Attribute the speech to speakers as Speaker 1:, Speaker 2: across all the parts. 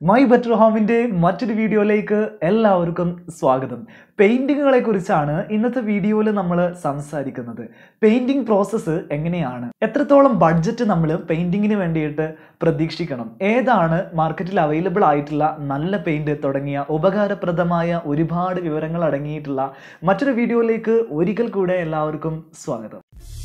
Speaker 1: my better ഹോമിന്റെ മറ്റൊരു വീഡിയോയിലേക്ക് എല്ലാവർക്കും സ്വാഗതം പെയിന്റിങ്ങുകളെ കുറിച്ചാണ് ഇന്നത്തെ വീഡിയോയിൽ നമ്മൾ സംസാരിക്കുന്നത് പെയിന്റിംഗ് പ്രോസസ്സ് എങ്ങനെയാണ് എത്രത്തോളം ബഡ്ജറ്റ് നമ്മൾ പെയിന്റിങ്ങിന് വേണ്ടിയിട്ട് പ്രതീക്ഷിക്കണം ഏതാണ് മാർക്കറ്റിൽ അവൈലബിൾ ആയിട്ടുള്ള നല്ല പെയിന്റ് തുടങ്ങിയ ഉപകാരപ്രദമായ ഒരുപാട് വിവരങ്ങൾ അടങ്ങിയിട്ടുള്ള മറ്റൊരു വീഡിയോയിലേക്ക് ഒരിക്കൽ കൂടെ എല്ലാവർക്കും സ്വാഗതം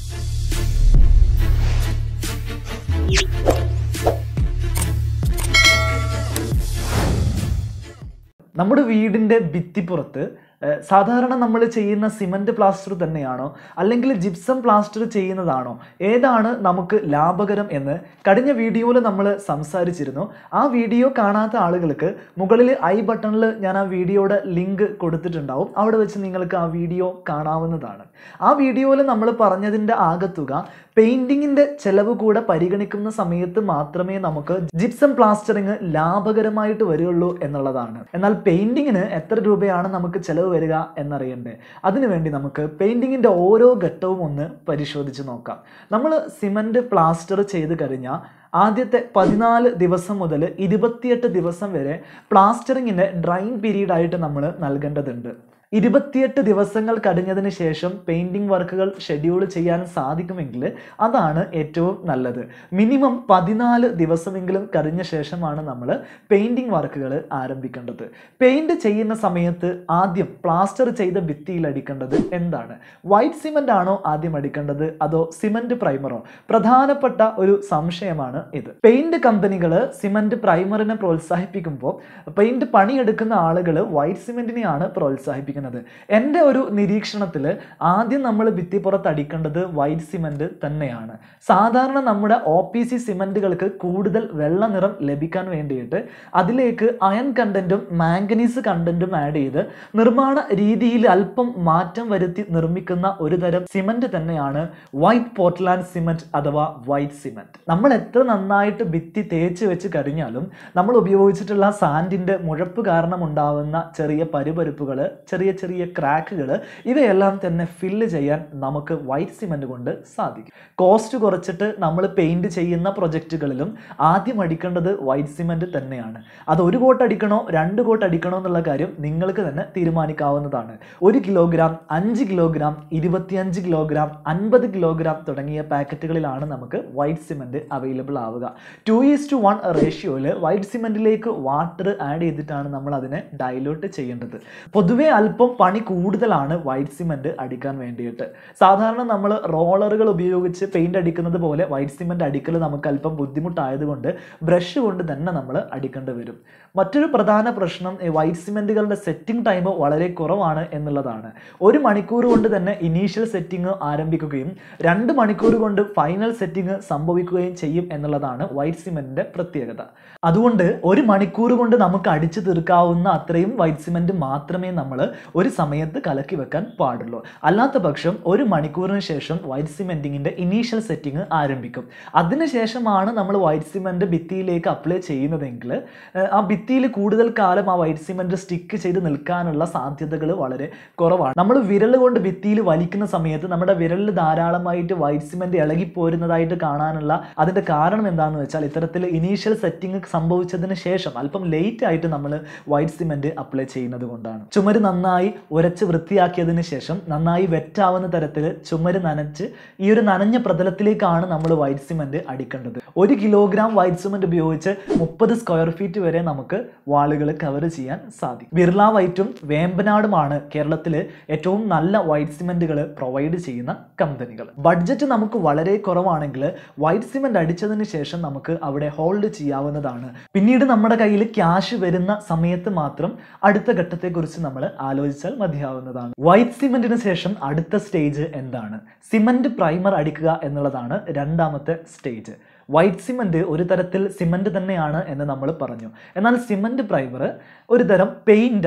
Speaker 1: നമ്മുടെ വീടിൻ്റെ ഭിത്തിപ്പുറത്ത് ഏഹ്, സാധാരണ നമ്മൾ ചെയ്യുന്ന സിമൻറ്റ് പ്ലാസ്റ്റർ തന്നെയാണോ അല്ലെങ്കിൽ ജിപ്സം പ്ലാസ്റ്റർ ചെയ്യുന്നതാണോ ഏതാണ് നമുക്ക് ലാഭകരം എന്ന് കഴിഞ്ഞ വീഡിയോയിൽ നമ്മൾ സംസാരിച്ചിരുന്നു ആ വീഡിയോ കാണാത്ത ആളുകൾക്ക് മുകളിൽ ഐ ബട്ടണിൽ ഞാൻ ആ വീഡിയോയുടെ ലിങ്ക് കൊടുത്തിട്ടുണ്ടാവും അവിടെ വെച്ച് നിങ്ങൾക്ക് ആ വീഡിയോ കാണാവുന്നതാണ് ആ വീഡിയോയിൽ നമ്മൾ പറഞ്ഞതിൻ്റെ ആകത്തുക പെയിൻറ്റിങ്ങിൻ്റെ ചെലവ് കൂടെ പരിഗണിക്കുന്ന സമയത്ത് മാത്രമേ നമുക്ക് ജിപ്സം പ്ലാസ്റ്ററിങ് ലാഭകരമായിട്ട് വരികയുള്ളൂ എന്നുള്ളതാണ് എന്നാൽ പെയിൻറ്റിങ്ങിന് എത്ര രൂപയാണ് നമുക്ക് ചെലവ് വരിക എന്നറിയണ്ടേ അതിനുവേണ്ടി നമുക്ക് പെയിൻറ്റിങ്ങിൻ്റെ ഓരോ ഘട്ടവും ഒന്ന് പരിശോധിച്ച് നോക്കാം നമ്മൾ സിമൻറ്റ് പ്ലാസ്റ്റർ ചെയ്ത് കഴിഞ്ഞാൽ ആദ്യത്തെ പതിനാല് ദിവസം മുതൽ ഇരുപത്തിയെട്ട് ദിവസം വരെ പ്ലാസ്റ്ററിങ്ങിൻ്റെ ഡ്രൈൻ പീരീഡ് ആയിട്ട് നമ്മൾ നൽകേണ്ടതുണ്ട് ഇരുപത്തിയെട്ട് ദിവസങ്ങൾ കഴിഞ്ഞതിന് ശേഷം പെയിൻറ്റിംഗ് വർക്കുകൾ ഷെഡ്യൂൾ ചെയ്യാൻ സാധിക്കുമെങ്കിൽ അതാണ് ഏറ്റവും നല്ലത് മിനിമം പതിനാല് ദിവസമെങ്കിലും കഴിഞ്ഞ ശേഷമാണ് നമ്മൾ പെയിൻറ്റിംഗ് വർക്കുകൾ ആരംഭിക്കേണ്ടത് പെയിൻറ് ചെയ്യുന്ന സമയത്ത് ആദ്യം പ്ലാസ്റ്റർ ചെയ്ത ഭിത്തിയിൽ അടിക്കേണ്ടത് എന്താണ് വൈറ്റ് സിമൻ്റ് ആണോ ആദ്യം അടിക്കേണ്ടത് അതോ സിമൻറ്റ് പ്രൈമറോ പ്രധാനപ്പെട്ട ഒരു സംശയമാണ് ഇത് പെയിൻറ് കമ്പനികൾ സിമൻറ്റ് പ്രൈമറിനെ പ്രോത്സാഹിപ്പിക്കുമ്പോൾ പെയിൻറ് പണിയെടുക്കുന്ന ആളുകൾ വൈറ്റ് സിമെൻറ്റിനെയാണ് പ്രോത്സാഹിപ്പിക്കുന്നത് എൻ്റെ ഒരു നിരീക്ഷണത്തിൽ ആദ്യം നമ്മൾ ഭിത്തിപ്പുറത്ത് അടിക്കേണ്ടത് വൈറ്റ് സിമൻറ്റ് തന്നെയാണ് സാധാരണ നമ്മുടെ ഒ പി സി സിമൻറ്റുകൾക്ക് കൂടുതൽ വെള്ള നിറം ലഭിക്കാൻ വേണ്ടിയിട്ട് അതിലേക്ക് അയൺ കണ്ടൻറ്റും മാംഗനീസ് കണ്ടൻറ്റും ആഡ് ചെയ്ത് നിർമ്മാണ രീതിയിൽ അല്പം മാറ്റം വരുത്തി നിർമ്മിക്കുന്ന ഒരു തരം സിമൻറ്റ് തന്നെയാണ് വൈറ്റ് പോർട്ട്ലാൻഡ് സിമൻറ്റ് അഥവാ വൈറ്റ് സിമൻറ്റ് നമ്മൾ എത്ര നന്നായിട്ട് ഭിത്തി തേച്ച് വെച്ച് കഴിഞ്ഞാലും നമ്മൾ ഉപയോഗിച്ചിട്ടുള്ള സാൻഡിൻ്റെ മുഴപ്പ് കാരണം ഉണ്ടാവുന്ന ചെറിയ പരുപരുപ്പുകൾ ചെറിയ ചെറിയ ക്രാക്കുകൾ ഇവയെല്ലാം തന്നെ ഫില്ല് ചെയ്യാൻ നമുക്ക് വൈറ്റ് സിമൻറ്റ് കൊണ്ട് സാധിക്കും കോസ്റ്റ് കുറച്ചിട്ട് നമ്മൾ പെയിൻറ് ചെയ്യുന്ന പ്രൊജക്റ്റുകളിലും ആദ്യം അടിക്കേണ്ടത് വൈറ്റ് സിമൻറ്റ് തന്നെയാണ് അത് ഒരു കോട്ട് അടിക്കണോ രണ്ട് കോട്ട് അടിക്കണോ എന്നുള്ള കാര്യം നിങ്ങൾക്ക് തന്നെ തീരുമാനിക്കാവുന്നതാണ് ഒരു കിലോഗ്രാം അഞ്ച് കിലോഗ്രാം ഇരുപത്തിയഞ്ച് കിലോഗ്രാം അൻപത് കിലോഗ്രാം തുടങ്ങിയ പാക്കറ്റുകളിലാണ് നമുക്ക് വൈറ്റ് സിമൻറ്റ് അവൈലബിൾ ആവുക ടു ഈസ് ടു വൺ റേഷ്യോയിൽ വൈറ്റ് സിമൻറ്റിലേക്ക് വാട്ടർ ആഡ് ചെയ്തിട്ടാണ് നമ്മൾ അതിനെ ഡൈലൂട്ട് ചെയ്യേണ്ടത് പൊതുവേ അല്പം പണി കൂടുതലാണ് വൈറ്റ് സിമൻറ്റ് അടിക്കാൻ വേണ്ടിയിട്ട് സാധാരണ നമ്മൾ റോളറുകൾ ഉപയോഗിച്ച് പെയിന്റ് അടിക്കുന്നത് പോലെ വൈറ്റ് സിമൻറ്റ് അടിക്കൽ നമുക്ക് അല്പം ബുദ്ധിമുട്ടായതുകൊണ്ട് ബ്രഷ് കൊണ്ട് തന്നെ നമ്മൾ അടിക്കേണ്ടി വരും മറ്റൊരു പ്രധാന പ്രശ്നം ഈ വൈറ്റ് സിമെൻറ്റുകളുടെ സെറ്റിംഗ് ടൈം വളരെ കുറവാണ് എന്നുള്ളതാണ് ഒരു മണിക്കൂർ കൊണ്ട് തന്നെ ഇനീഷ്യൽ സെറ്റിംഗ് ആരംഭിക്കുകയും രണ്ട് മണിക്കൂർ കൊണ്ട് ഫൈനൽ സെറ്റിംഗ് സംഭവിക്കുകയും ചെയ്യും എന്നുള്ളതാണ് വൈറ്റ് സിമെൻറ്റിൻ്റെ പ്രത്യേകത അതുകൊണ്ട് ഒരു മണിക്കൂർ കൊണ്ട് നമുക്ക് അടിച്ചു തീർക്കാവുന്ന അത്രയും വൈറ്റ് സിമെൻറ്റ് മാത്രമേ നമ്മൾ ഒരു സമയത്ത് കലക്കി വെക്കാൻ പാടുള്ളൂ അല്ലാത്ത പക്ഷം ഒരു മണിക്കൂറിന് ശേഷം വൈറ്റ് സിമെൻറ്റിങ്ങിൻ്റെ ഇനീഷ്യൽ സെറ്റിംഗ് ആരംഭിക്കും അതിനുശേഷമാണ് നമ്മൾ വൈറ്റ് സിമെൻറ്റ് ഭിത്തിയിലേക്ക് അപ്ലൈ ചെയ്യുന്നതെങ്കിൽ ഏഹ്, ആ ഭിത്തിയിൽ കൂടുതൽ കാലം ആ വൈറ്റ് സിമെൻറ്റ് സ്റ്റിക്ക് ചെയ്ത് നിൽക്കാനുള്ള സാധ്യതകൾ വളരെ കുറവാണ് നമ്മൾ വിരൽ കൊണ്ട് ഭിത്തിയിൽ വലിക്കുന്ന സമയത്ത് നമ്മുടെ വിരലിൽ ധാരാളമായിട്ട് വൈറ്റ് സിമെൻറ്റ് ഇളകിപ്പോരുന്നതായിട്ട് കാണാനുള്ള അതിൻ്റെ കാരണം എന്താണെന്ന് വെച്ചാൽ ഇത്തരത്തിൽ ഇനീഷ്യൽ സെറ്റിംഗ് സംഭവിച്ചതിന് ശേഷം അല്പം ലേറ്റ് ആയിട്ട് നമ്മൾ വൈറ്റ് സിമെൻറ്റ് അപ്ലൈ ചെയ്യുന്നത് കൊണ്ടാണ് ചുമര് നന്നായി ഉരച്ച് വൃത്തിയാക്കിയതിന് ശേഷം നന്നായി വെറ്റാവുന്ന തരത്തിൽ ചുമര് നനച്ച് ഈ ഒരു നനഞ്ഞ പ്രതലത്തിലേക്കാണ് നമ്മൾ വൈറ്റ് സിമെൻറ്റ് അടിക്കേണ്ടത് ഒരു കിലോഗ്രാം വൈറ്റ് സിമെൻറ്റ് ഉപയോഗിച്ച് മുപ്പത് സ്ക്വയർ ഫീറ്റ് വരെ നമുക്ക് വാളുകൾ കവർ ചെയ്യാൻ സാധിക്കും ബിർള വൈറ്റും വേമ്പനാടുമാണ് കേരളത്തിൽ ഏറ്റവും നല്ല വൈറ്റ് സിമെൻറ്റുകൾ പ്രൊവൈഡ് ചെയ്യുന്ന കമ്പനികൾ ബഡ്ജറ്റ് നമുക്ക് വളരെ കുറവാണെങ്കിൽ വൈറ്റ് സിമെൻറ്റ് അടിച്ചതിന് ശേഷം നമുക്ക് അവിടെ ഹോൾഡ് ചെയ്യാവുന്നതാണ് പിന്നീട് നമ്മുടെ കയ്യിൽ ക്യാഷ് വരുന്ന സമയത്ത് മാത്രം അടുത്ത ഘട്ടത്തെക്കുറിച്ച് നമ്മൾ ആലോചിച്ചാൽ മതിയാവുന്നതാണ് വൈറ്റ് സിമെന്റിന് ശേഷം അടുത്ത സ്റ്റേജ് എന്താണ് സിമന്റ് പ്രൈമർ അടിക്കുക എന്നുള്ളതാണ് രണ്ടാമത്തെ സ്റ്റേജ് വൈറ്റ് സിമൻറ്റ് ഒരു തരത്തിൽ സിമൻറ്റ് തന്നെയാണ് എന്ന് നമ്മൾ പറഞ്ഞു എന്നാൽ സിമൻറ്റ് പ്രൈമർ ഒരു തരം പെയിൻ്റ് ആണ്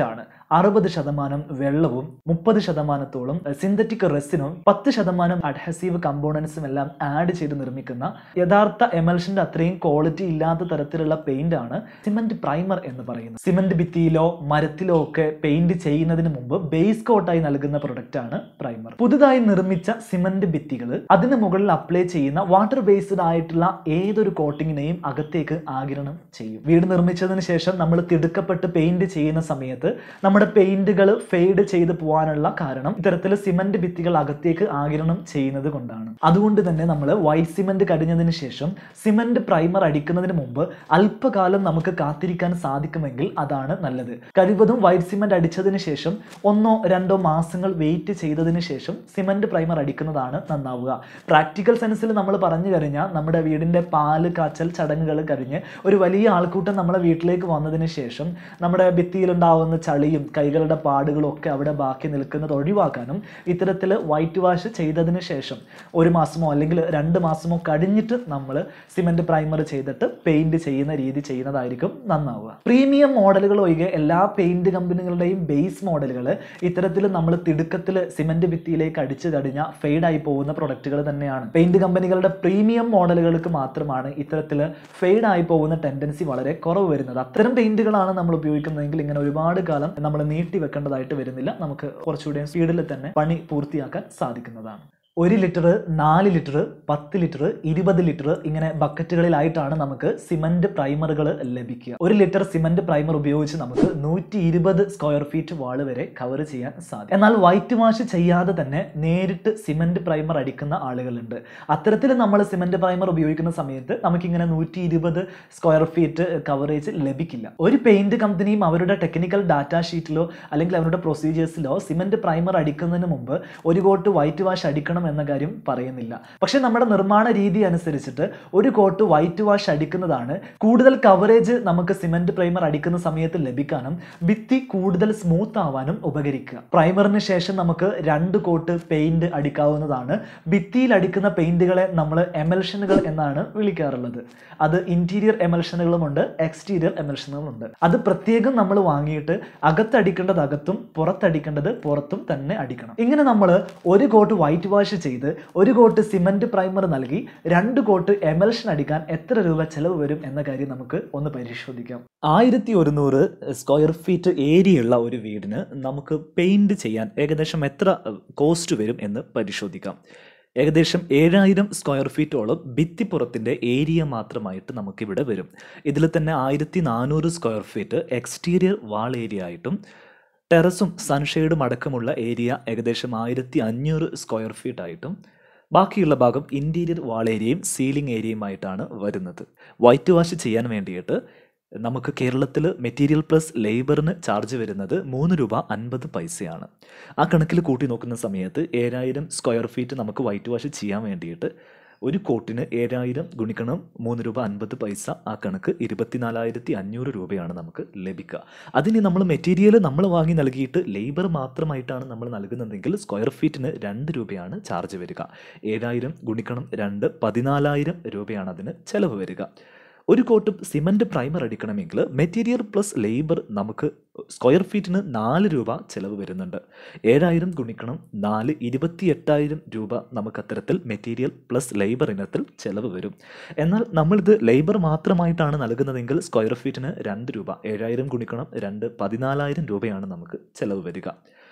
Speaker 1: അറുപത് ശതമാനം വെള്ളവും മുപ്പത് ശതമാനത്തോളം സിന്തറ്റിക് റെസിനും പത്ത് ശതമാനം അഡ്ഹസീവ് കമ്പോണൻസും എല്ലാം ആഡ് ചെയ്ത് നിർമ്മിക്കുന്ന യഥാർത്ഥ എമൽഷന്റെ അത്രയും ക്വാളിറ്റി ഇല്ലാത്ത തരത്തിലുള്ള പെയിന്റ് ആണ് സിമന്റ് പ്രൈമർ എന്ന് പറയുന്നത് സിമന്റ് ഭിത്തിയിലോ മരത്തിലോ ഒക്കെ പെയിന്റ് ചെയ്യുന്നതിന് മുമ്പ് ബേസ് കോട്ടായി നൽകുന്ന പ്രൊഡക്റ്റ് ആണ് പ്രൈമർ പുതുതായി നിർമ്മിച്ച സിമന്റ് ഭിത്തികൾ അതിന് മുകളിൽ അപ്ലൈ ചെയ്യുന്ന വാട്ടർ ബേസ്ഡ് ആയിട്ടുള്ള ഏതൊരു കോട്ടിങ്ങിനെയും അകത്തേക്ക് ആകിരണം ചെയ്യും വീട് നിർമ്മിച്ചതിന് ശേഷം നമ്മൾ തിടുക്കപ്പെട്ട് പെയിന്റ് ചെയ്യുന്ന സമയത്ത് നമ്മുടെ പെയിന്റുകൾ ഫെയ്ഡ് ചെയ്ത് പോകാനുള്ള കാരണം ഇത്തരത്തിൽ സിമന്റ് ഭിത്തികൾ അകത്തേക്ക് ആകിരണം ചെയ്യുന്നത് കൊണ്ടാണ് അതുകൊണ്ട് തന്നെ നമ്മൾ വൈറ്റ് സിമന്റ് കടിഞ്ഞതിന് ശേഷം സിമന്റ് പ്രൈമർ അടിക്കുന്നതിന് മുമ്പ് അല്പകാലം നമുക്ക് കാത്തിരിക്കാൻ സാധിക്കുമെങ്കിൽ അതാണ് നല്ലത് കഴിവതും വൈറ്റ് സിമന്റ് അടിച്ചതിന് ശേഷം ഒന്നോ രണ്ടോ മാസങ്ങൾ വെയിറ്റ് ചെയ്തതിന് ശേഷം സിമന്റ് പ്രൈമർ അടിക്കുന്നതാണ് നന്നാവുക പ്രാക്ടിക്കൽ സെൻസിൽ നമ്മൾ പറഞ്ഞു കഴിഞ്ഞാൽ നമ്മുടെ വീടിന്റെ പാല് കാച്ചൽ ചടങ്ങുകൾ കഴിഞ്ഞ് ഒരു വലിയ ആൾക്കൂട്ടം നമ്മളെ വീട്ടിലേക്ക് വന്നതിന് ശേഷം നമ്മുടെ ഭിത്തിയിലുണ്ടാവുന്ന ചളിയും കൈകളുടെ പാടുകളും ഒക്കെ അവിടെ ബാക്കി നിൽക്കുന്നത് ഒഴിവാക്കാനും ഇത്തരത്തിൽ വൈറ്റ് വാഷ് ചെയ്തതിന് ശേഷം ഒരു മാസമോ അല്ലെങ്കിൽ രണ്ട് മാസമോ കഴിഞ്ഞിട്ട് നമ്മൾ സിമെന്റ് പ്രൈമർ ചെയ്തിട്ട് പെയിന്റ് ചെയ്യുന്ന രീതി ചെയ്യുന്നതായിരിക്കും നന്നാവുക പ്രീമിയം മോഡലുകൾ ഒഴികെ എല്ലാ പെയിന്റ് കമ്പനികളുടെയും ബേസ് മോഡലുകൾ ഇത്തരത്തിൽ നമ്മൾ തിടുക്കത്തിൽ സിമെന്റ് ഭിത്തിയിലേക്ക് അടിച്ചു കഴിഞ്ഞാൽ ഫെയ്ഡായി പോകുന്ന പ്രൊഡക്റ്റുകൾ തന്നെയാണ് പെയിന്റ് കമ്പനികളുടെ പ്രീമിയം മോഡലുകൾക്ക് മാത്രമാണ് ഇത്തരത്തിൽ ഫെയ്ഡായി പോകുന്ന ടെൻഡൻസി വളരെ കുറവ് വരുന്നത് അത്തരം പെയിന്റുകളാണ് നമ്മൾ ഉപയോഗിക്കുന്നതെങ്കിൽ ഇങ്ങനെ ഒരുപാട് കാലം നമ്മൾ നീട്ടി വെക്കേണ്ടതായിട്ട് വരുന്നില്ല നമുക്ക് കുറച്ചുകൂടി സ്പീഡിൽ തന്നെ പണി പൂർത്തിയാക്കാൻ സാധിക്കുന്നതാണ് ഒരു ലിറ്റർ നാല് ലിറ്റർ പത്ത് ലിറ്റർ ഇരുപത് ലിറ്റർ ഇങ്ങനെ ബക്കറ്റുകളിലായിട്ടാണ് നമുക്ക് സിമന്റ് പ്രൈമറുകൾ ലഭിക്കുക ഒരു ലിറ്റർ സിമന്റ് പ്രൈമർ ഉപയോഗിച്ച് നമുക്ക് നൂറ്റി ഇരുപത് സ്ക്വയർ ഫീറ്റ് വാള് വരെ കവർ ചെയ്യാൻ സാധിക്കും എന്നാൽ വൈറ്റ് വാഷ് ചെയ്യാതെ തന്നെ നേരിട്ട് സിമന്റ് പ്രൈമർ അടിക്കുന്ന ആളുകളുണ്ട് അത്തരത്തിൽ നമ്മൾ സിമന്റ് പ്രൈമർ ഉപയോഗിക്കുന്ന സമയത്ത് നമുക്കിങ്ങനെ നൂറ്റി ഇരുപത് സ്ക്വയർ ഫീറ്റ് കവറേജ് ലഭിക്കില്ല ഒരു പെയിന്റ് കമ്പനിയും അവരുടെ ടെക്നിക്കൽ ഡാറ്റ ഷീറ്റിലോ അല്ലെങ്കിൽ അവരുടെ പ്രൊസീജിയേഴ്സിലോ സിമന്റ് പ്രൈമർ അടിക്കുന്നതിന് മുമ്പ് ഒരു കോട്ട് വൈറ്റ് വാഷ് അടിക്കണം എന്ന കാര്യം പറയുന്നില്ല പക്ഷേ നമ്മുടെ നിർമ്മാണ രീതി അനുസരിച്ചിട്ട് ഒരു കോട്ട് വൈറ്റ് വാഷ് അടിക്കുന്നതാണ് കൂടുതൽ കവറേജ് നമുക്ക് സിമന്റ് പ്രൈമർ അടിക്കുന്ന സമയത്ത് ലഭിക്കാനും ഭിത്തി കൂടുതൽ സ്മൂത്ത് ആവാനും ഉപകരിക്കുക പ്രൈമറിന് ശേഷം നമുക്ക് രണ്ട് കോട്ട് പെയിന്റ് അടിക്കാവുന്നതാണ് ഭിത്തിയിൽ അടിക്കുന്ന പെയിന്റുകളെ നമ്മൾ എമൽഷനുകൾ എന്നാണ് വിളിക്കാറുള്ളത് അത് ഇന്റീരിയർ എമൽഷനുകളുമുണ്ട് എക്സ്റ്റീരിയർ എമൽഷനുകളുമുണ്ട് അത് പ്രത്യേകം നമ്മൾ വാങ്ങിയിട്ട് അകത്തടിക്കേണ്ടത് അകത്തും പുറത്തടിക്കേണ്ടത് പുറത്തും തന്നെ അടിക്കണം ഇങ്ങനെ നമ്മൾ ഒരു കോട്ട് വൈറ്റ് വാഷ് ചെയ്ത് ഒരു കോട്ട് സിമന്റ് പ്രൈമർ നൽകി രണ്ട് കോട്ട് എമൽഷൻ അടിക്കാൻ എത്ര രൂപ ചെലവ് വരും എന്ന കാര്യം നമുക്ക് ഒന്ന് പരിശോധിക്കാം ആയിരത്തി ഒരുന്നൂറ് സ്ക്വയർ ഫീറ്റ് ഏരിയ ഉള്ള ഒരു വീടിന് നമുക്ക് പെയിന്റ് ചെയ്യാൻ ഏകദേശം എത്ര കോസ്റ്റ് വരും എന്ന് പരിശോധിക്കാം ഏകദേശം ഏഴായിരം സ്ക്വയർ ഫീറ്റോളം ഭിത്തിപ്പുറത്തിൻ്റെ ഏരിയ മാത്രമായിട്ട് നമുക്കിവിടെ വരും ഇതിൽ തന്നെ ആയിരത്തി നാനൂറ് square feet exterior wall area ആയിട്ടും ടെറസും സൺഷെയ്ഡും അടക്കമുള്ള ഏരിയ ഏകദേശം ആയിരത്തി അഞ്ഞൂറ് സ്ക്വയർ ഫീറ്റ് ആയിട്ടും ബാക്കിയുള്ള ഭാഗം ഇൻറ്റീരിയർ വാൾ ഏരിയയും സീലിംഗ് ഏരിയയുമായിട്ടാണ് വരുന്നത് വൈറ്റ് വാഷ് ചെയ്യാൻ വേണ്ടിയിട്ട് നമുക്ക് കേരളത്തിൽ മെറ്റീരിയൽ പ്ലസ് ലേബറിന് ചാർജ് വരുന്നത് മൂന്ന് രൂപ അൻപത് പൈസയാണ് ആ കണക്കിൽ കൂട്ടി നോക്കുന്ന സമയത്ത് ഏഴായിരം സ്ക്വയർ ഫീറ്റ് നമുക്ക് വൈറ്റ് വാഷ് ചെയ്യാൻ വേണ്ടിയിട്ട് ഒരു കോട്ടിന് ഏഴായിരം ഗുണിക്കണം മൂന്ന് രൂപ അൻപത് പൈസ ആ കണക്ക് ഇരുപത്തിനാലായിരത്തി അഞ്ഞൂറ് രൂപയാണ് നമുക്ക് ലഭിക്കുക അതിന് നമ്മൾ മെറ്റീരിയൽ നമ്മൾ വാങ്ങി നൽകിയിട്ട് ലേബർ മാത്രമായിട്ടാണ് നമ്മൾ നൽകുന്നതെങ്കിൽ സ്ക്വയർ ഫീറ്റിന് രണ്ട് രൂപയാണ് ചാർജ് വരിക ഏഴായിരം ഗുണിക്കണം രണ്ട് പതിനാലായിരം രൂപയാണ് അതിന് ചെലവ് വരിക ഒരു കോട്ട് സിമൻറ്റ് പ്രൈമർ അടിക്കണമെങ്കിൽ മെറ്റീരിയൽ പ്ലസ് ലേബർ നമുക്ക് സ്ക്വയർ ഫീറ്റിന് നാല് രൂപ ചിലവ് വരുന്നുണ്ട് ഏഴായിരം ഗുണിക്കണം നാല് ഇരുപത്തി എട്ടായിരം രൂപ നമുക്ക് അത്തരത്തിൽ മെറ്റീരിയൽ പ്ലസ് ലേബർ ഇനത്തിൽ ചിലവ് വരും എന്നാൽ നമ്മളിത് ലേബർ മാത്രമായിട്ടാണ് നൽകുന്നതെങ്കിൽ സ്ക്വയർ ഫീറ്റിന് രണ്ട് രൂപ ഏഴായിരം ഗുണിക്കണം രണ്ട് പതിനാലായിരം രൂപയാണ് നമുക്ക് ചിലവ് വരിക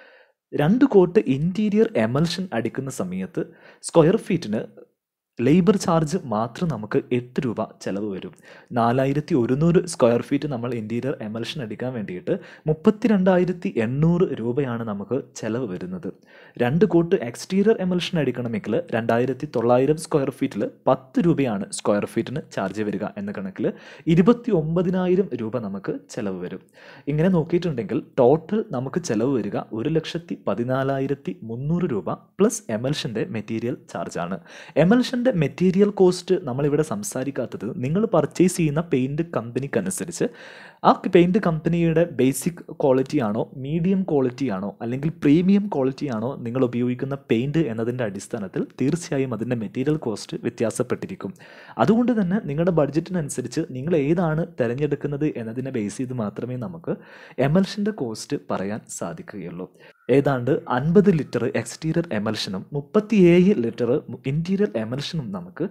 Speaker 1: രണ്ട് കോട്ട് ഇൻറ്റീരിയർ എമൽഷൻ അടിക്കുന്ന സമയത്ത് സ്ക്വയർ ഫീറ്റിന് ലേബർ ചാർജ് മാത്രം നമുക്ക് എട്ട് രൂപ ചിലവ് വരും നാലായിരത്തി ഒരുന്നൂറ് സ്ക്വയർ ഫീറ്റ് നമ്മൾ ഇൻറ്റീരിയർ എമൽഷൻ അടിക്കാൻ വേണ്ടിയിട്ട് മുപ്പത്തി രണ്ടായിരത്തി എണ്ണൂറ് രൂപയാണ് നമുക്ക് ചിലവ് വരുന്നത് രണ്ട് കോട്ട് എക്സ്റ്റീരിയർ എമൽഷൻ അടിക്കണമെങ്കിൽ രണ്ടായിരത്തി തൊള്ളായിരം സ്ക്വയർ ഫീറ്റിൽ പത്ത് രൂപയാണ് സ്ക്വയർ ഫീറ്റിന് ചാർജ് വരിക എന്ന കണക്കിൽ ഇരുപത്തി ഒമ്പതിനായിരം രൂപ നമുക്ക് ചിലവ് വരും ഇങ്ങനെ നോക്കിയിട്ടുണ്ടെങ്കിൽ ടോട്ടൽ നമുക്ക് ചിലവ് വരിക ഒരു ലക്ഷത്തി പതിനാലായിരത്തി മുന്നൂറ് രൂപ പ്ലസ് എമൽഷൻ്റെ മെറ്റീരിയൽ ചാർജാണ് എമൽഷൻ എമൽഷൻ്റെ മെറ്റീരിയൽ കോസ്റ്റ് നമ്മളിവിടെ സംസാരിക്കാത്തത് നിങ്ങൾ പർച്ചേസ് ചെയ്യുന്ന പെയിൻറ്റ് കമ്പനിക്കനുസരിച്ച് ആ പെയിൻറ്റ് കമ്പനിയുടെ ബേസിക് ക്വാളിറ്റി ആണോ മീഡിയം ക്വാളിറ്റി ആണോ അല്ലെങ്കിൽ പ്രീമിയം ക്വാളിറ്റി ആണോ നിങ്ങൾ ഉപയോഗിക്കുന്ന പെയിൻറ്റ് എന്നതിൻ്റെ അടിസ്ഥാനത്തിൽ തീർച്ചയായും അതിൻ്റെ മെറ്റീരിയൽ കോസ്റ്റ് വ്യത്യാസപ്പെട്ടിരിക്കും അതുകൊണ്ട് തന്നെ നിങ്ങളുടെ ബഡ്ജറ്റിനനുസരിച്ച് നിങ്ങൾ ഏതാണ് തിരഞ്ഞെടുക്കുന്നത് എന്നതിനെ ബേസ് ചെയ്ത് മാത്രമേ നമുക്ക് എമൽഷൻ്റെ കോസ്റ്റ് പറയാൻ സാധിക്കുകയുള്ളൂ ഏതാണ്ട് അൻപത് ലിറ്റർ എക്സ്റ്റീരിയർ എമൽഷനും മുപ്പത്തിയേഴ് ലിറ്റർ ഇൻറ്റീരിയർ എമൽഷനും നമുക്ക്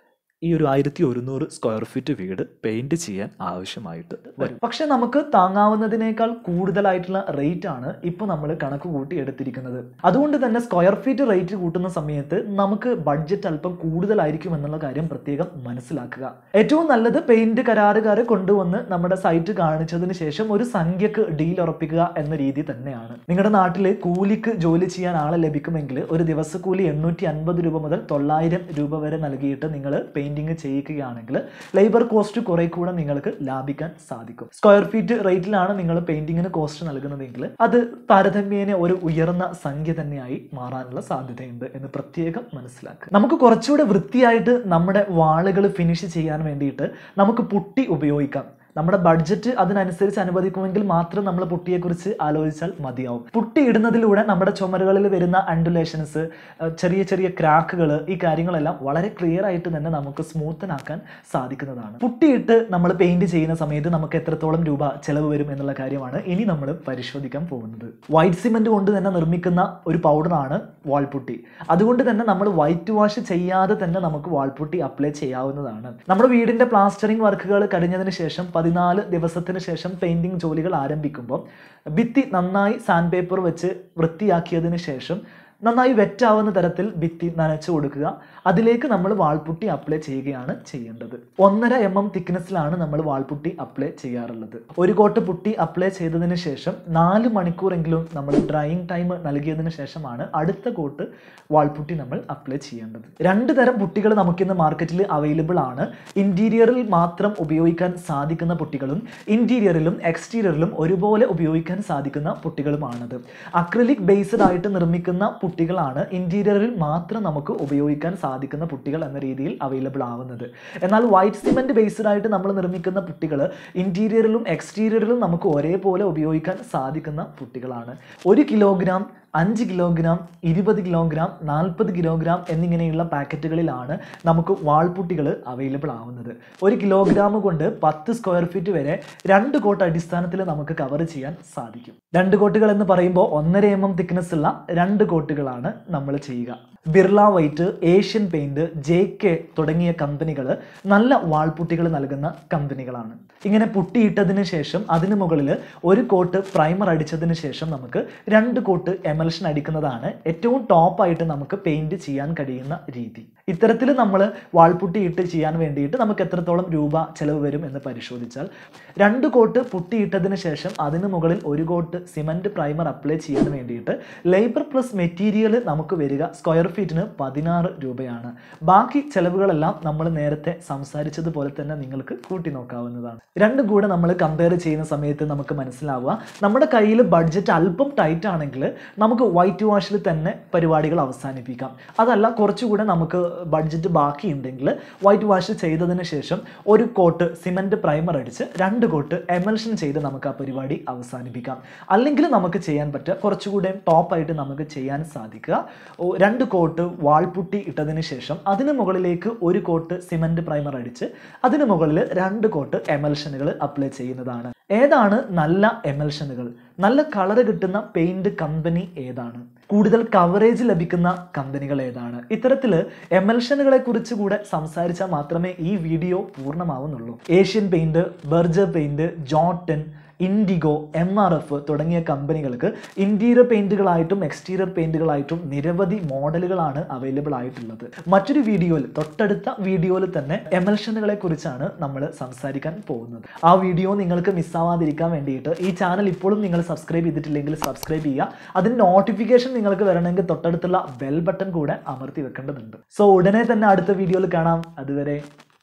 Speaker 1: ഈ ഒരു ആയിരത്തി ഒരുന്നൂറ് സ്ക്വയർ ഫീറ്റ് വീട് പെയിന്റ് ചെയ്യാൻ ആവശ്യമായിട്ട് വരും പക്ഷെ നമുക്ക് താങ്ങാവുന്നതിനേക്കാൾ കൂടുതലായിട്ടുള്ള റേറ്റ് ആണ് ഇപ്പോൾ നമ്മൾ കണക്ക് കൂട്ടി എടുത്തിരിക്കുന്നത് അതുകൊണ്ട് തന്നെ സ്ക്വയർ ഫീറ്റ് റേറ്റ് കൂട്ടുന്ന സമയത്ത് നമുക്ക് ബഡ്ജറ്റ് അല്പം കൂടുതലായിരിക്കും എന്നുള്ള കാര്യം പ്രത്യേകം മനസ്സിലാക്കുക ഏറ്റവും നല്ലത് പെയിന്റ് കരാറുകാരെ കൊണ്ടുവന്ന് നമ്മുടെ സൈറ്റ് കാണിച്ചതിന് ശേഷം ഒരു സംഖ്യക്ക് ഡീൽ ഉറപ്പിക്കുക എന്ന രീതി തന്നെയാണ് നിങ്ങളുടെ നാട്ടിൽ കൂലിക്ക് ജോലി ചെയ്യാൻ ആളെ ലഭിക്കുമെങ്കിൽ ഒരു ദിവസക്കൂലി എണ്ണൂറ്റി അൻപത് രൂപ മുതൽ തൊള്ളായിരം രൂപ വരെ നൽകിയിട്ട് നിങ്ങൾ പെയിന്റിങ് ചെയ്യിക്കുകയാണെങ്കിൽ ലേബർ കോസ്റ്റ് കുറെ കൂടെ നിങ്ങൾക്ക് ലാഭിക്കാൻ സാധിക്കും സ്ക്വയർ ഫീറ്റ് റേറ്റിലാണ് നിങ്ങൾ പെയിന്റിങ്ങിന് കോസ്റ്റ് നൽകുന്നതെങ്കിൽ അത് താരതമ്യേന ഒരു ഉയർന്ന സംഖ്യ തന്നെയായി മാറാനുള്ള സാധ്യതയുണ്ട് എന്ന് പ്രത്യേകം മനസ്സിലാക്കുക നമുക്ക് കുറച്ചുകൂടെ വൃത്തിയായിട്ട് നമ്മുടെ വാളുകൾ ഫിനിഷ് ചെയ്യാൻ വേണ്ടിയിട്ട് നമുക്ക് പുട്ടി ഉപയോഗിക്കാം നമ്മുടെ ബഡ്ജറ്റ് അതിനനുസരിച്ച് അനുവദിക്കുമെങ്കിൽ മാത്രം നമ്മൾ പുട്ടിയെക്കുറിച്ച് ആലോചിച്ചാൽ മതിയാവും പുട്ടി ഇടുന്നതിലൂടെ നമ്മുടെ ചുമരുകളിൽ വരുന്ന അൻഡുലേഷൻസ് ചെറിയ ചെറിയ ക്രാക്കുകൾ ഈ കാര്യങ്ങളെല്ലാം വളരെ ക്ലിയർ ആയിട്ട് തന്നെ നമുക്ക് സ്മൂത്തനാക്കാൻ സാധിക്കുന്നതാണ് പുട്ടിയിട്ട് നമ്മൾ പെയിന്റ് ചെയ്യുന്ന സമയത്ത് നമുക്ക് എത്രത്തോളം രൂപ ചെലവ് വരും എന്നുള്ള കാര്യമാണ് ഇനി നമ്മൾ പരിശോധിക്കാൻ പോകുന്നത് വൈറ്റ് സിമെന്റ് കൊണ്ട് തന്നെ നിർമ്മിക്കുന്ന ഒരു പൗഡറാണ് വാൾപുട്ടി അതുകൊണ്ട് തന്നെ നമ്മൾ വൈറ്റ് വാഷ് ചെയ്യാതെ തന്നെ നമുക്ക് വാൾപുട്ടി അപ്ലൈ ചെയ്യാവുന്നതാണ് നമ്മുടെ വീടിന്റെ പ്ലാസ്റ്ററിംഗ് വർക്കുകൾ കഴിഞ്ഞതിന് ശേഷം പതിനാല് ദിവസത്തിന് ശേഷം പെയിന്റിംഗ് ജോലികൾ ആരംഭിക്കുമ്പോൾ ഭിത്തി നന്നായി സാൻഡ് പേപ്പർ വെച്ച് വൃത്തിയാക്കിയതിന് ശേഷം നന്നായി വെറ്റാവുന്ന തരത്തിൽ ഭിത്തി നനച്ചു കൊടുക്കുക അതിലേക്ക് നമ്മൾ വാൾപുട്ടി അപ്ലൈ ചെയ്യുകയാണ് ചെയ്യേണ്ടത് ഒന്നര എം എം തിക്നെസ്സിലാണ് നമ്മൾ വാൾപുട്ടി അപ്ലൈ ചെയ്യാറുള്ളത് ഒരു കോട്ട് പുട്ടി അപ്ലൈ ചെയ്തതിന് ശേഷം നാല് മണിക്കൂറെങ്കിലും നമ്മൾ ഡ്രൈയിങ് ടൈം നൽകിയതിന് ശേഷമാണ് അടുത്ത കോട്ട് വാൾപുട്ടി നമ്മൾ അപ്ലൈ ചെയ്യേണ്ടത് രണ്ട് തരം പുട്ടികൾ നമുക്കിന്ന് മാർക്കറ്റിൽ അവൈലബിൾ ആണ് ഇന്റീരിയറിൽ മാത്രം ഉപയോഗിക്കാൻ സാധിക്കുന്ന പുട്ടികളും ഇന്റീരിയറിലും എക്സ്റ്റീരിയറിലും ഒരുപോലെ ഉപയോഗിക്കാൻ സാധിക്കുന്ന പുട്ടികളുമാണത് അക്രിലിക് ബേസ്ഡ് ആയിട്ട് നിർമ്മിക്കുന്ന പുട്ടികളാണ് ഇന്റീരിയറിൽ മാത്രം നമുക്ക് ഉപയോഗിക്കാൻ സാധിക്കുന്ന പുട്ടികൾ എന്ന രീതിയിൽ അവൈലബിൾ ആവുന്നത് എന്നാൽ വൈറ്റ് സിമെന്റ് ബേസ്ഡ് ആയിട്ട് നമ്മൾ നിർമ്മിക്കുന്ന പുട്ടികൾ ഇന്റീരിയറിലും എക്സ്റ്റീരിയറിലും നമുക്ക് ഒരേപോലെ ഉപയോഗിക്കാൻ സാധിക്കുന്ന പുട്ടികളാണ് ഒരു കിലോഗ്രാം അഞ്ച് കിലോഗ്രാം ഇരുപത് കിലോഗ്രാം നാൽപ്പത് കിലോഗ്രാം എന്നിങ്ങനെയുള്ള പാക്കറ്റുകളിലാണ് നമുക്ക് വാൾപുട്ടികൾ അവൈലബിൾ ആവുന്നത് ഒരു കിലോഗ്രാം കൊണ്ട് പത്ത് സ്ക്വയർ ഫീറ്റ് വരെ രണ്ട് കോട്ട് അടിസ്ഥാനത്തിൽ നമുക്ക് കവർ ചെയ്യാൻ സാധിക്കും രണ്ട് കോട്ടുകൾ എന്ന് പറയുമ്പോൾ ഒന്നര എം എം തിക്നെസ് ഉള്ള രണ്ട് കോട്ടുകളാണ് നമ്മൾ ചെയ്യുക Birla white Asian paint J K തുടങ്ങിയ കമ്പനികൾ നല്ല വാൾപുട്ടികൾ നൽകുന്ന കമ്പനികളാണ് ഇങ്ങനെ പുട്ടിയിട്ടതിന് ശേഷം അതിന് മുകളിൽ ഒരു കോട്ട് പ്രൈമർ അടിച്ചതിന് ശേഷം നമുക്ക് രണ്ട് കോട്ട് എമൽഷൻ അടിക്കുന്നതാണ് ഏറ്റവും ടോപ്പായിട്ട് നമുക്ക് പെയിന്റ് ചെയ്യാൻ കഴിയുന്ന രീതി ഇത്തരത്തിൽ നമ്മൾ വാൾപുട്ടി ഇട്ട് ചെയ്യാൻ വേണ്ടിയിട്ട് നമുക്ക് എത്രത്തോളം രൂപ ചെലവ് വരും എന്ന് പരിശോധിച്ചാൽ രണ്ട് കോട്ട് പുട്ടിയിട്ടതിന് ശേഷം അതിന് മുകളിൽ ഒരു കോട്ട് സിമന്റ് പ്രൈമർ അപ്ലൈ ചെയ്യാൻ വേണ്ടിയിട്ട് ലേബർ പ്ലസ് മെറ്റീരിയൽ നമുക്ക് വരിക സ്ക്വയർ ഫീറ്റിന് പതിനാറ് രൂപയാണ് ബാക്കി ചെലവുകളെല്ലാം നമ്മൾ നേരത്തെ സംസാരിച്ചതുപോലെ തന്നെ നിങ്ങൾക്ക് കൂട്ടി നോക്കാവുന്നതാണ് രണ്ടും കൂടെ നമ്മൾ കമ്പയർ ചെയ്യുന്ന സമയത്ത് നമുക്ക് മനസ്സിലാവുക നമ്മുടെ കയ്യിൽ ബഡ്ജറ്റ് അല്പം ടൈറ്റ് ആണെങ്കിൽ നമുക്ക് വൈറ്റ് വാഷിൽ തന്നെ പരിപാടികൾ അവസാനിപ്പിക്കാം അതല്ല കുറച്ചുകൂടെ നമുക്ക് ബഡ്ജറ്റ് ബാക്കിയുണ്ടെങ്കിൽ വൈറ്റ് വാഷ് ചെയ്തതിന് ശേഷം ഒരു കോട്ട് സിമന്റ് പ്രൈമർ അടിച്ച് രണ്ട് കോട്ട് എമൽഷൻ ചെയ്ത് നമുക്ക് ആ പരിപാടി അവസാനിപ്പിക്കാം അല്ലെങ്കിൽ നമുക്ക് ചെയ്യാൻ പറ്റുക കുറച്ചുകൂടെ ടോപ്പായിട്ട് നമുക്ക് ചെയ്യാൻ സാധിക്കുക ഓ, രണ്ട് കോട്ട് വാൾപുട്ടി ഇട്ടതിന് ശേഷം അതിന് മുകളിലേക്ക് ഒരു കോട്ട് സിമന്റ് പ്രൈമർ അടിച്ച് അതിന് മുകളിൽ രണ്ട് കോട്ട് എമൽഷനുകൾ അപ്ലൈ ചെയ്യുന്നതാണ് ഏതാണ് നല്ല എമൽഷനുകൾ നല്ല കളർ കിട്ടുന്ന പെയിന്റ് കമ്പനി ഏതാണ് കൂടുതൽ കവറേജ് ലഭിക്കുന്ന കമ്പനികൾ ഏതാണ് ഇത്തരത്തിൽ എമൽഷനുകളെ കുറിച്ച് കൂടെ സംസാരിച്ചാൽ മാത്രമേ ഈ വീഡിയോ പൂർണ്ണമാവുന്നുള്ളൂ Asian paint Berger paint Jotun Indigo M R F തുടങ്ങിയ കമ്പനികൾക്ക് ഇന്റീരിയർ പെയിന്റുകളായിട്ടും എക്സ്റ്റീരിയർ പെയിന്റുകളായിട്ടും നിരവധി മോഡലുകളാണ് അവൈലബിൾ ആയിട്ടുള്ളത് മറ്റൊരു വീഡിയോയിൽ തൊട്ടടുത്ത വീഡിയോയിൽ തന്നെ എമൽഷനുകളെ കുറിച്ചാണ് നമ്മൾ സംസാരിക്കാൻ പോകുന്നത് ആ വീഡിയോ നിങ്ങൾക്ക് മിസ്സാവാതിരിക്കാൻ വേണ്ടിയിട്ട് ഈ ചാനൽ ഇപ്പോഴും നിങ്ങൾ സബ്സ്ക്രൈബ് ചെയ്തിട്ടില്ലെങ്കിൽ സബ്സ്ക്രൈബ് ചെയ്യുക അതിന് നോട്ടിഫിക്കേഷൻ നിങ്ങൾക്ക് വരണമെങ്കിൽ തൊട്ടടുത്തുള്ള ബെൽ ബട്ടൺ കൂടെ അമർത്തി വെക്കേണ്ടതുണ്ട് സോ ഉടനെ തന്നെ അടുത്ത വീഡിയോയിൽ കാണാം അതുവരെ